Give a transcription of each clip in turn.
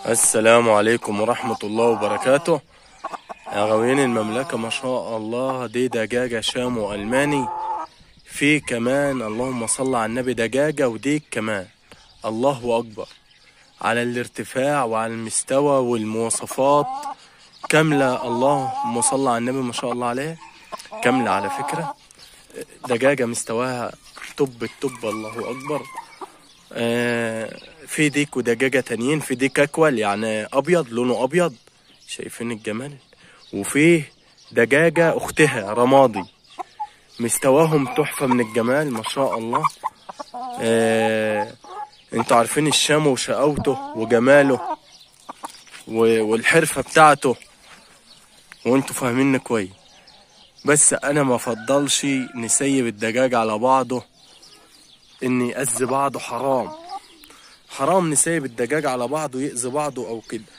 السلام عليكم ورحمة الله وبركاته يا غاويين المملكة ما شاء الله دي دجاجة شام وألماني في كمان اللهم صل على النبي دجاجة وديك كمان الله أكبر على الارتفاع وعلى المستوى والمواصفات كاملة اللهم صل على النبي ما شاء الله عليه كاملة على فكرة دجاجة مستواها توب التوب الله أكبر آه، في ديك ودجاجة تانيين في ديك أكول يعني أبيض لونه أبيض شايفين الجمال وفيه دجاجة أختها رمادي مستواهم تحفة من الجمال ما شاء الله آه انتوا عارفين الشام وشقاوته وجماله و- والحرفة بتاعته وانتوا فاهميني كويس بس انا ما افضلش نسيب الدجاج على بعضه ان يأذي بعضه حرام حرام نسيب الدجاج على بعضه يأذي بعضه او كده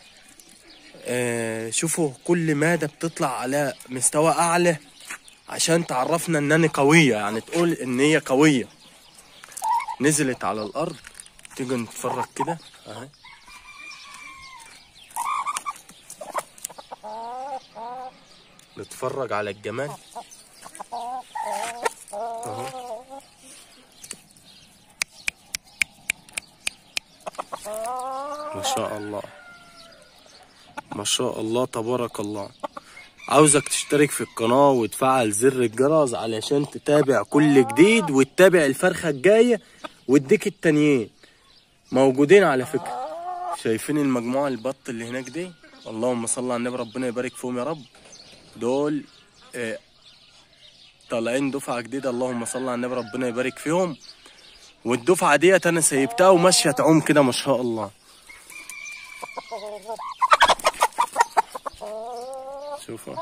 آه شوفوا كل مادة بتطلع على مستوى اعلى عشان تعرفنا ان انا قوية يعني تقول ان هي قوية نزلت على الارض تيجي نتفرج كده اهي نتفرج على الجمال اهو ما شاء الله ما شاء الله تبارك الله عاوزك تشترك في القناة وتفعل زر الجرس علشان تتابع كل جديد وتتابع الفرخة الجاية والديك التانيين موجودين على فكرة شايفين المجموعة البط اللي هناك دي اللهم صل على النبي ربنا يبارك فيهم يا رب دول آه، طالعين دفعة جديدة اللهم صل على النبي ربنا يبارك فيهم والدفعة ديت أنا سيبتها وماشية تعوم كده ما شاء الله شوفوا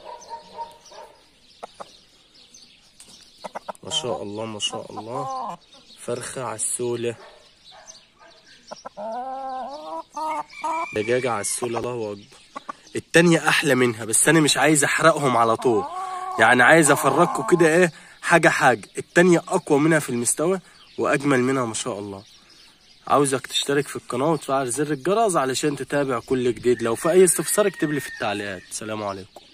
ما شاء الله ما شاء الله فرخة عسولة دجاجة عسولة الله أكبر التانية أحلى منها بس أنا مش عايز أحرقهم على طول يعني عايز أفرجكم كده إيه حاجة حاجة التانية أقوى منها في المستوى وأجمل منها ما شاء الله عاوزك تشترك في القناة وتفعل زر الجرس علشان تتابع كل جديد لو في أي استفسار اكتب لي في التعليقات سلام عليكم